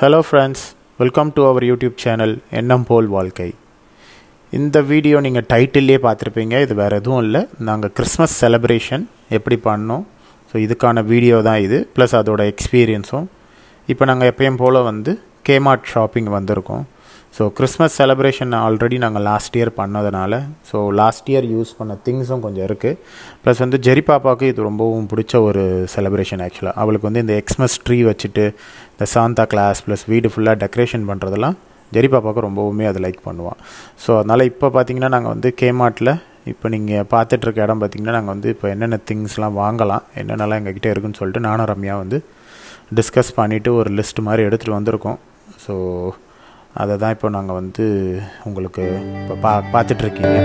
Hello friends welcome to our YouTube channel எண்ணம் போல் வாழ்க்கை இந்த வீடியோ நீங்கள் டைட்டில்லே பார்த்துருப்பீங்க இது வேறு எதுவும் இல்லை நாங்கள் கிறிஸ்மஸ் செலிப்ரேஷன் எப்படி பண்ணோம் ஸோ இதுக்கான வீடியோ தான் இது ப்ளஸ் அதோட எக்ஸ்பீரியன்ஸும் இப்போ நாங்கள் எப்பயும் போல் வந்து கேமார்ட் ஷாப்பிங் வந்திருக்கோம் ஸோ கிறிஸ்மஸ் செலிப்ரேஷன் ஆல்ரெடி நாங்கள் லாஸ்ட் இயர் பண்ணதுனால ஸோ லாஸ்ட் இயர் யூஸ் பண்ண திங்ஸும் கொஞ்சம் இருக்குது ப்ளஸ் வந்து ஜெரி பாப்பாவுக்கு இது ரொம்பவும் பிடிச்ச ஒரு செலிப்ரேஷன் ஆக்சுவலாக அவளுக்கு வந்து இந்த எக்ஸ்மஸ் ட்ரீ வச்சுட்டு இந்த சாந்தா கிளாஸ் ப்ளஸ் வீடு ஃபுல்லாக டெக்கரேஷன் பண்ணுறதெல்லாம் ஜெரி பாப்பாவுக்கு ரொம்பவுமே அதை லைக் பண்ணுவாள் ஸோ அதனால் இப்போ பார்த்தீங்கன்னா நாங்கள் வந்து கேமார்ட்டில் இப்போ நீங்கள் பார்த்துட்ருக்க இடம் பார்த்தீங்கன்னா நாங்கள் வந்து இப்போ என்னென்ன திங்ஸ்லாம் வாங்கலாம் என்னென்னலாம் எங்ககிட்ட இருக்குன்னு சொல்லிட்டு நானும் ரம்யா வந்து டிஸ்கஸ் பண்ணிவிட்டு ஒரு லிஸ்ட் மாதிரி எடுத்துகிட்டு வந்திருக்கோம் ஸோ அதை தான் இப்போ நாங்கள் வந்து உங்களுக்கு இப்போ பா பார்த்துட்ருக்கீங்க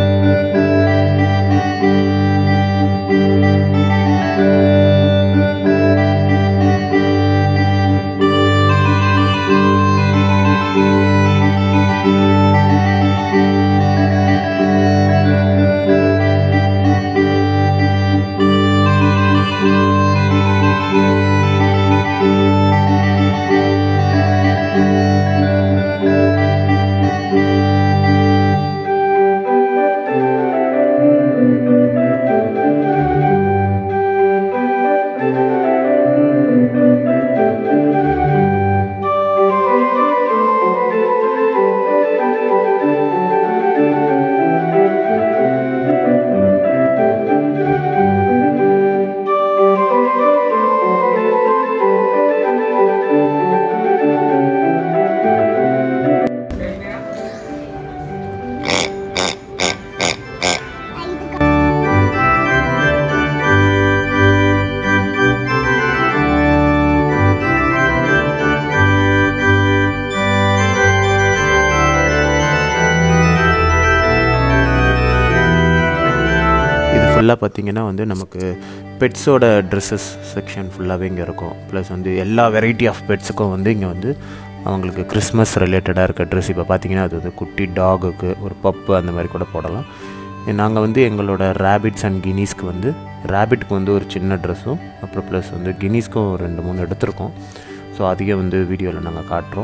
இது ஃபுல்லாக பார்த்தீங்கன்னா வந்து நமக்கு பெட்ஸோட ட்ரெஸ்ஸஸ் செக்ஷன் ஃபுல்லாகவே இங்கே இருக்கும் ப்ளஸ் வந்து எல்லா வெரைட்டி ஆஃப் பெட்ஸுக்கும் வந்து இங்கே வந்து அவங்களுக்கு கிறிஸ்மஸ் ரிலேட்டடாக இருக்க ட்ரெஸ் இப்போ பார்த்தீங்கன்னா அது வந்து குட்டி டாகுக்கு ஒரு பப்பு அந்த மாதிரி கூட போடலாம் நாங்கள் வந்து எங்களோட ரேபிட்ஸ் அண்ட் கினீஸ்க்கு வந்து ரேபிட்க்கு வந்து ஒரு சின்ன ட்ரெஸ்ஸும் அப்புறம் ப்ளஸ் வந்து கினீஸ்க்கும் ஒரு ரெண்டு மூணு எடுத்திருக்கோம் ஸோ அதையும் வந்து வீடியோவில் நாங்கள் காட்டுறோம்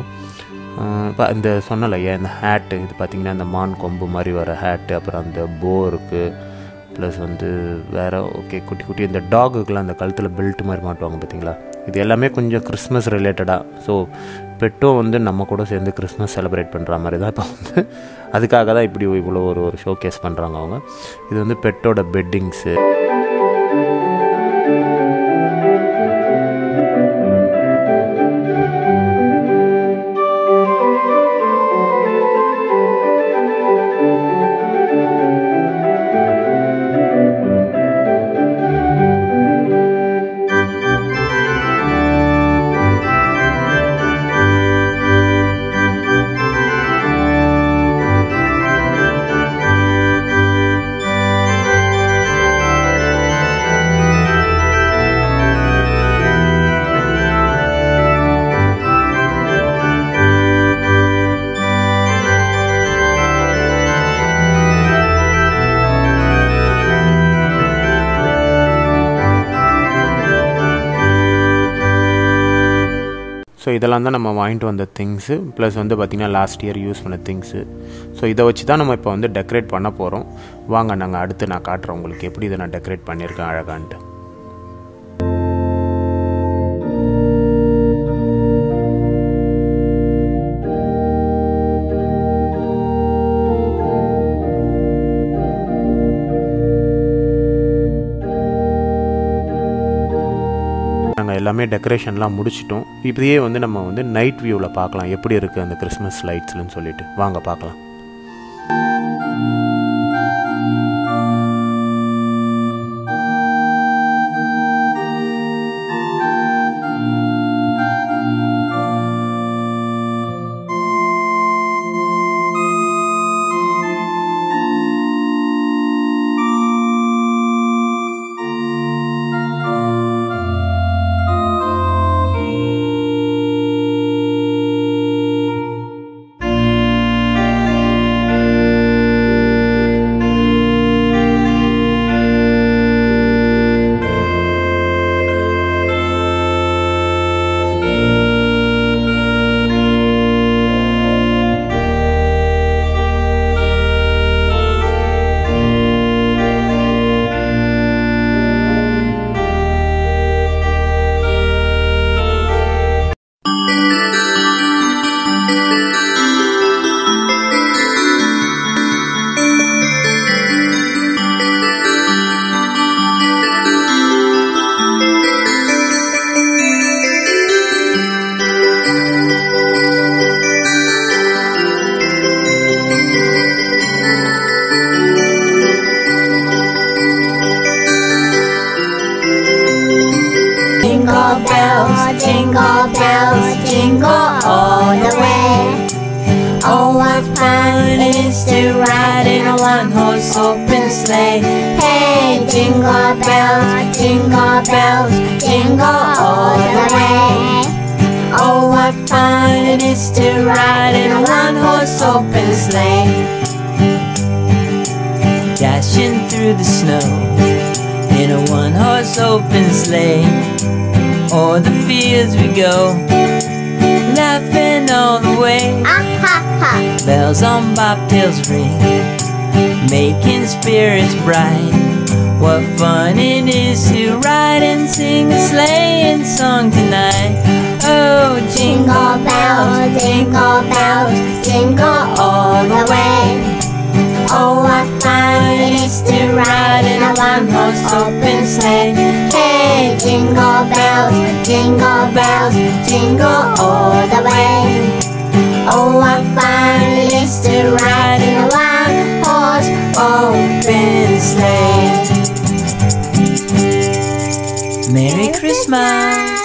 இப்போ இந்த சொன்னலையா இந்த ஹேட்டு இது பார்த்திங்கன்னா இந்த மான் கொம்பு மாதிரி வர ஹேட்டு அப்புறம் அந்த போ இருக்குது ப்ளஸ் வந்து வேறு ஓகே குட்டி குட்டி இந்த டாகுக்கெலாம் அந்த கழுத்தில் பெல்ட் மாதிரி மாட்டுவாங்க பார்த்தீங்களா இது எல்லாமே கொஞ்சம் கிறிஸ்மஸ் ரிலேட்டடாக ஸோ பெட்டும் வந்து நம்ம கூட சேர்ந்து கிறிஸ்மஸ் செலிப்ரேட் பண்ணுற மாதிரி தான் இப்போ வந்து அதுக்காக தான் இப்படி இவ்வளோ ஒரு ஒரு ஷோ கேஸ் பண்ணுறாங்க அவங்க இது வந்து பெட்டோட பெட்டிங்ஸு ஸோ இதெல்லாம் தான் நம்ம வாங்கிட்டு வந்த திங்ஸு ப்ளஸ் வந்து பார்த்திங்கன்னா லாஸ்ட் இயர் யூஸ் பண்ண திங்ஸு ஸோ இதை வச்சு தான் நம்ம இப்போ வந்து டெக்கரேட் பண்ண போகிறோம் வாங்க நாங்கள் அடுத்து நான் காட்டுறோம் உங்களுக்கு எப்படி இதை நான் டெக்கரேட் பண்ணியிருக்கேன் அழகான்ட்டு நாங்கள் எல்லாமே டெக்கரேஷன்லாம் முடிச்சிட்டோம் இப்படியே வந்து நம்ம வந்து நைட் வியூவில் பார்க்கலாம் எப்படி இருக்குது அந்த கிறிஸ்மஸ் லைட்ஸ்லன்னு சொல்லிட்டு வாங்க பார்க்கலாம் all the way. Oh, what fun it is to ride in a one-horse open sleigh. Hey, jingle bells, jingle bells, jingle all the way. Oh, what fun it is to ride in a one-horse open sleigh. Dashing through the snow in a one-horse open sleigh. O'er the fields we go, laughing all the way. Bells on bobtails ring, making spirits bright. What fun it is to ride and sing a sleighing song tonight. Oh, jingle bells, jingle bells, jingle all the way. Oh, what fun it is to ride in a one-horse open sleigh. Hey, jingle bells, jingle bells, jingle all the way. Oh, what fun it is to ride in a one-horse open sleigh. Merry Christmas!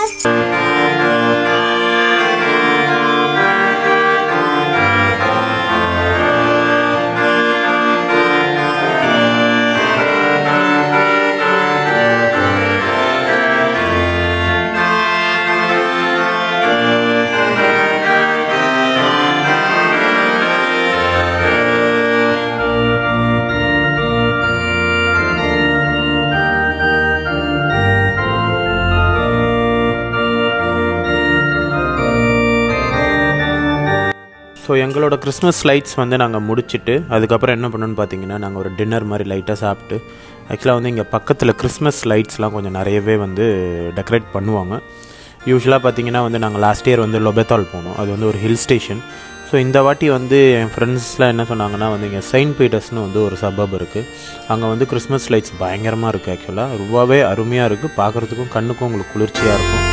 So எங்களோட Christmas lights வந்து நாங்கள் முடிச்சுட்டு அதுக்கப்புறம் என்ன பண்ணோன்னு பார்த்தீங்கன்னா நாங்கள் ஒரு டின்னர் மாதிரி லைட்டாக சாப்பிட்டு ஆக்சுவலாக வந்து இங்கே பக்கத்தில் கிறிஸ்மஸ் லைட்ஸ்லாம் கொஞ்சம் நிறையவே வந்து டெக்கரேட் பண்ணுவாங்க யூஸ்வலாக பார்த்தீங்கன்னா வந்து நாங்கள் லாஸ்ட் இயர் வந்து லொபெத்தால் போனோம் அது வந்து ஒரு ஹில் ஸ்டேஷன் ஸோ இந்த வாட்டி வந்து என் ஃப்ரெண்ட்ஸ்லாம் என்ன சொன்னாங்கன்னா வந்து இங்கே செயின்ட் பீட்டர்ஸ்னு வந்து ஒரு சபப் இருக்குது அங்கே வந்து கிறிஸ்மஸ் லைட்ஸ் பயங்கரமாக இருக்குது ஆக்சுவலாக ரொம்பவே அருமையாக இருக்குது பார்க்குறதுக்கும் கண்ணுக்கும் உங்களுக்கு குளிர்ச்சியாக இருக்கும்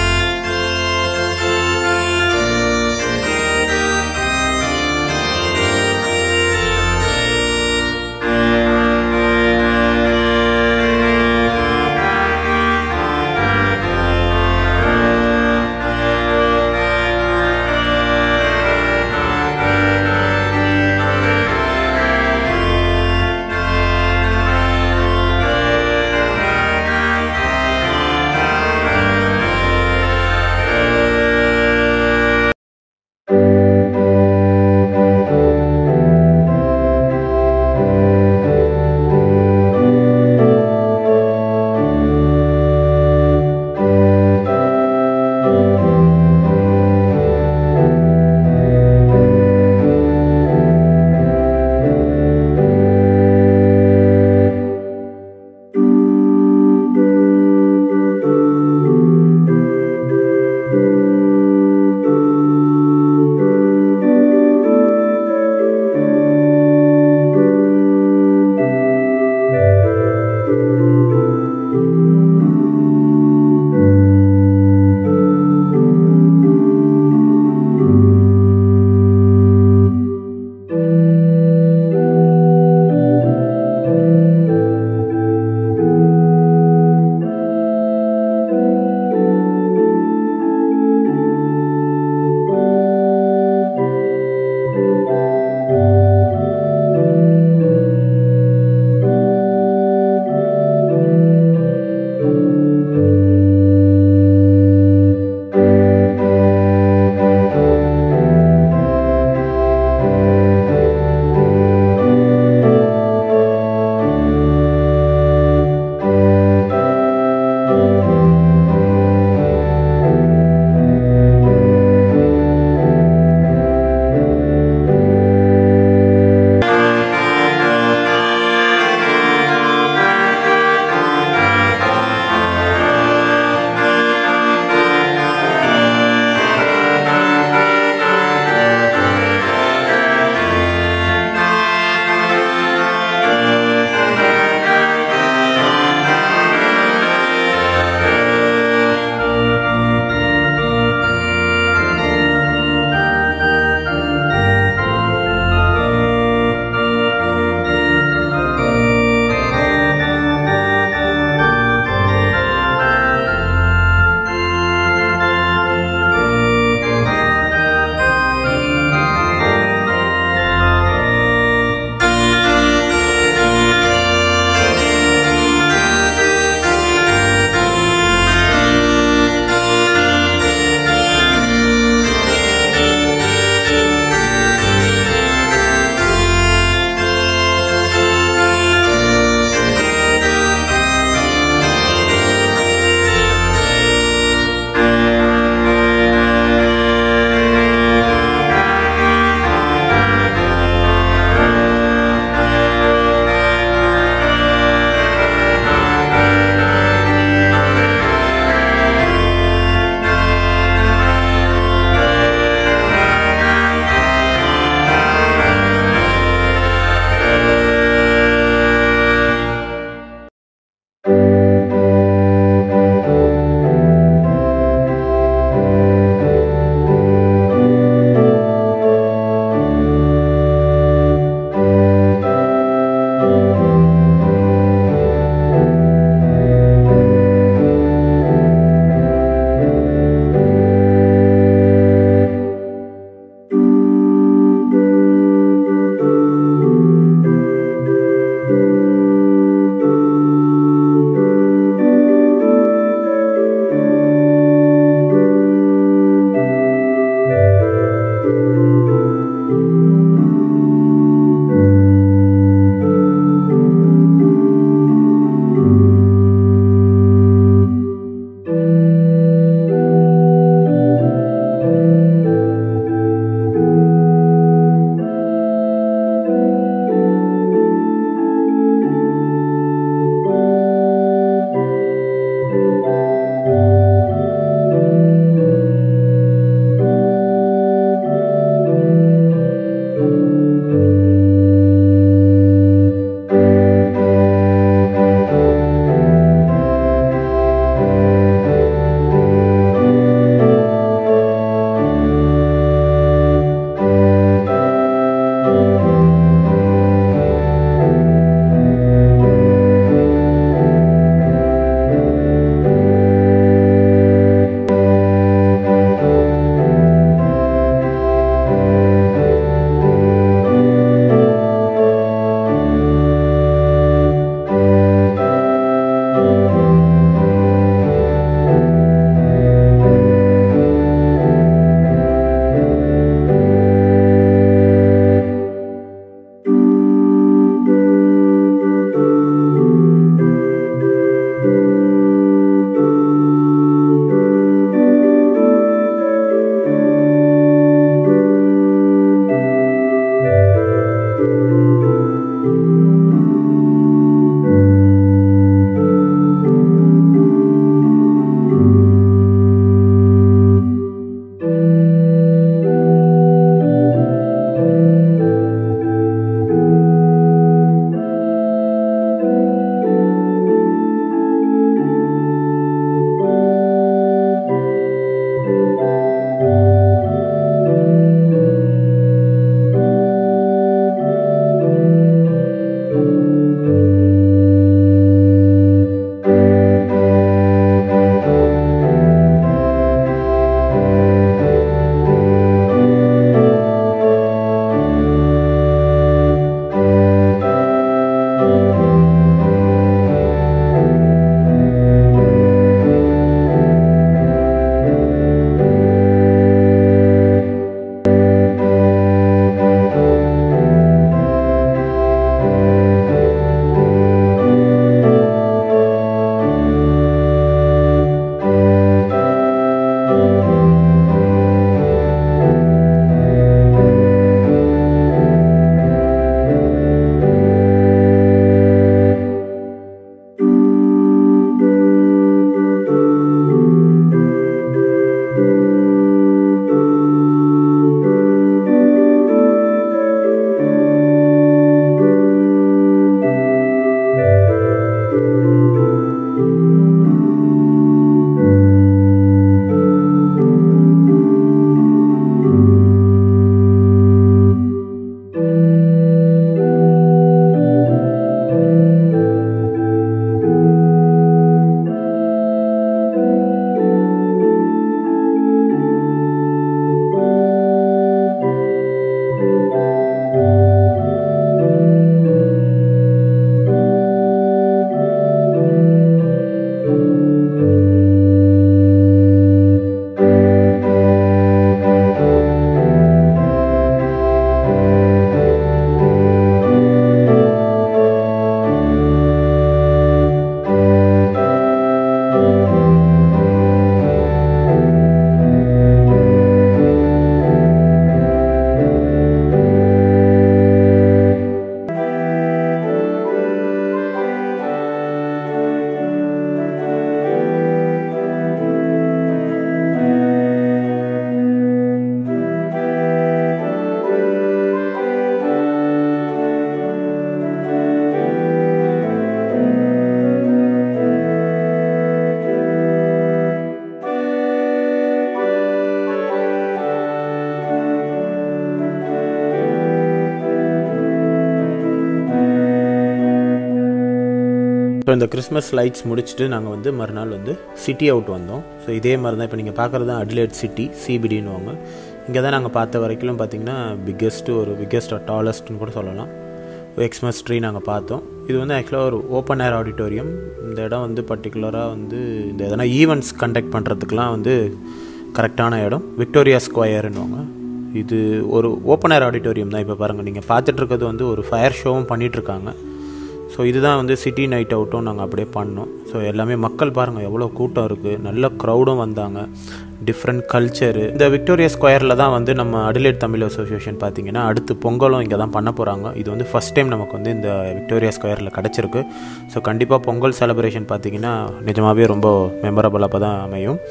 இப்போ இந்த கிறிஸ்மஸ் லைட்ஸ் முடிச்சுட்டு நாங்கள் வந்து மறுநாள் வந்து சிட்டி அவுட் வந்தோம் ஸோ இதே மாதிரி தான் இப்போ நீங்கள் பார்க்குறது தான் அட்லேட் சிட்டி சிபிடின்னுவாங்க இங்கே தான் நாங்கள் பார்த்த வரைக்கும் பார்த்தீங்கன்னா பிக்கெஸ்ட்டு ஒரு பிக்கெஸ்ட் டாலஸ்ட்னு கூட சொல்லலாம் எக்ஸ்மஸ் ட்ரீ நாங்கள் பார்த்தோம் இது வந்து ஆக்சுவலாக ஒரு ஓப்பன் ஏர் ஆடிட்டோரியம் இந்த இடம் வந்து பர்டிகுலராக வந்து இந்த எதனா ஈவெண்ட்ஸ் கண்டக்ட் பண்ணுறதுக்குலாம் வந்து கரெக்டான இடம் விக்டோரியா ஸ்கொயர்னுவாங்க இது ஒரு ஓப்பன் ஏர் ஆடிட்டோரியம் தான் இப்போ பாருங்கள் நீங்கள் பார்த்துட்டு இருக்கிறது வந்து ஒரு ஃபயர் ஷோவும் பண்ணிகிட்ருக்காங்க ஸோ இதுதான் வந்து சிட்டி நைட் அவுட்டும் நாங்கள் அப்படியே பண்ணோம் ஸோ எல்லாமே மக்கள் பாருங்கள் எவ்வளோ கூட்டம் இருக்குது நல்ல க்ரௌடும் வந்தாங்க டிஃப்ரெண்ட் கல்ச்சரு இந்த விக்டோரியா ஸ்கொயரில் தான் வந்து நம்ம அடிலேட் தமிழ் அசோசியேஷன் பார்த்தீங்கன்னா அடுத்து பொங்கலும் இங்கே தான் பண்ண போகிறாங்க இது வந்து ஃபஸ்ட் டைம் நமக்கு வந்து இந்த விக்டோரியா ஸ்கொயரில் கிடச்சிருக்கு ஸோ கண்டிப்பாக பொங்கல் செலிப்ரேஷன் பார்த்தீங்கன்னா நிஜமாகவே ரொம்ப மெமரபுளாக தான் அமையும்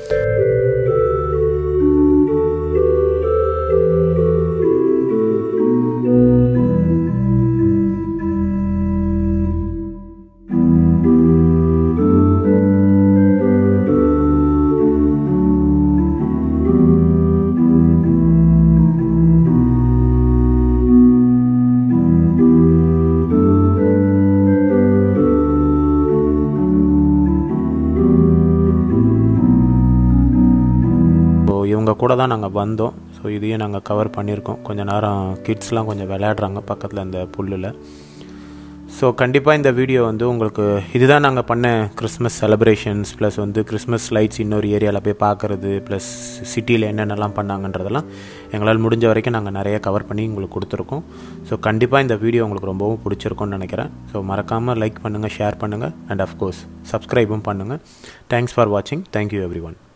ஸோ இவங்க கூட தான் நாங்கள் வந்தோம் ஸோ இதையும் நாங்கள் கவர் பண்ணியிருக்கோம் கொஞ்ச நேரம் கிட்ஸ்லாம் கொஞ்சம் விளையாடுறாங்க பக்கத்தில் இந்த புல்லில் ஸோ கண்டிப்பாக இந்த வீடியோ வந்து உங்களுக்கு இதுதான் நாங்கள் பண்ண கிறிஸ்மஸ் செலிப்ரேஷன்ஸ் ப்ளஸ் வந்து கிறிஸ்மஸ் லைட்ஸ் இன்னொரு ஏரியாவில் போய் பார்க்குறது ப்ளஸ் சிட்டியில் என்னென்னலாம் பண்ணாங்கன்றதெல்லாம் எங்களால் முடிஞ்ச வரைக்கும் நாங்கள் நிறைய கவர் பண்ணி உங்களுக்கு கொடுத்துருக்கோம் ஸோ கண்டிப்பாக இந்த வீடியோ உங்களுக்கு ரொம்பவும் பிடிச்சிருக்கும்னு நினைக்கிறேன் ஸோ மறக்காமல் லைக் பண்ணுங்கள் ஷேர் பண்ணுங்கள் அண்ட் அஃப்கோர்ஸ் சப்ஸ்கிரைபும் பண்ணுங்கள் தேங்க்ஸ் ஃபார் வாட்சிங் தேங்க்யூ எவ்ரி ஒன்